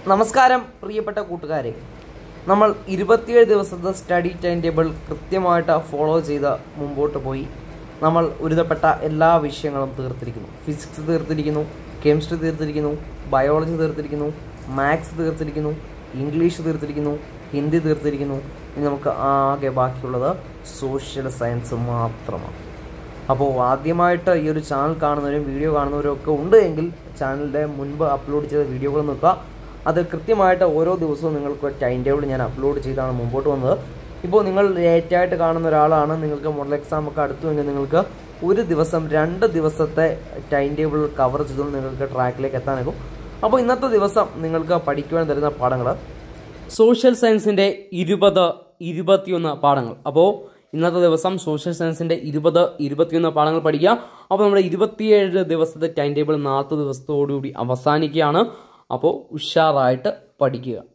നമസ്കാരം പ്രിയപ്പെട്ട കൂട്ടുകാരെ നമ്മൾ ഇരുപത്തിയേഴ് ദിവസത്തെ സ്റ്റഡി ടൈം ടേബിൾ കൃത്യമായിട്ട് ഫോളോ ചെയ്ത് മുമ്പോട്ട് പോയി നമ്മൾ ഒരുതപ്പെട്ട എല്ലാ വിഷയങ്ങളും തീർത്തിരിക്കുന്നു ഫിസിക്സ് തീർത്തിരിക്കുന്നു കെമിസ്ട്രി തീർത്തിരിക്കുന്നു ബയോളജി തീർത്തിരിക്കുന്നു മാത്സ് തീർത്തിരിക്കുന്നു ഇംഗ്ലീഷ് തീർത്തിരിക്കുന്നു ഹിന്ദി തീർത്തിരിക്കുന്നു ഇനി നമുക്ക് ആകെ ബാക്കിയുള്ളത് സോഷ്യൽ സയൻസ് മാത്രമാണ് അപ്പോൾ ആദ്യമായിട്ട് ഈ ഒരു ചാനൽ കാണുന്നവരും വീഡിയോ കാണുന്നവരും ഒക്കെ ഉണ്ട് എങ്കിൽ ചാനലിൻ്റെ മുൻപ് അപ്ലോഡ് ചെയ്ത വീഡിയോകൾ നോക്കുക അത് കൃത്യമായിട്ട് ഓരോ ദിവസവും നിങ്ങൾക്ക് ടൈം ടേബിൾ ഞാൻ അപ്ലോഡ് ചെയ്താണ് മുമ്പോട്ട് വന്നത് ഇപ്പോൾ നിങ്ങൾ ലേറ്റായിട്ട് കാണുന്ന ഒരാളാണ് നിങ്ങൾക്ക് മോഡൽ എക്സാം ഒക്കെ അടുത്തുവെങ്കിൽ നിങ്ങൾക്ക് ഒരു ദിവസം രണ്ട് ദിവസത്തെ ടൈം ടേബിൾ കവർ ചെയ്തുകൊണ്ട് നിങ്ങൾക്ക് ട്രാക്കിലേക്ക് എത്താനാകും അപ്പോൾ ഇന്നത്തെ ദിവസം നിങ്ങൾക്ക് പഠിക്കുവാൻ തരുന്ന പാഠങ്ങൾ സോഷ്യൽ സയൻസിൻ്റെ ഇരുപത് ഇരുപത്തിയൊന്ന് പാഠങ്ങൾ അപ്പോൾ ഇന്നത്തെ ദിവസം സോഷ്യൽ സയൻസിൻ്റെ ഇരുപത് ഇരുപത്തിയൊന്ന് പാഠങ്ങൾ പഠിക്കുക അപ്പോൾ നമ്മുടെ ഇരുപത്തിയേഴ് ദിവസത്തെ ടൈം ടേബിൾ നാൽപ്പത് ദിവസത്തോടുകൂടി അവസാനിക്കുകയാണ് അപ്പോൾ ഉഷാറായിട്ട് പഠിക്കുക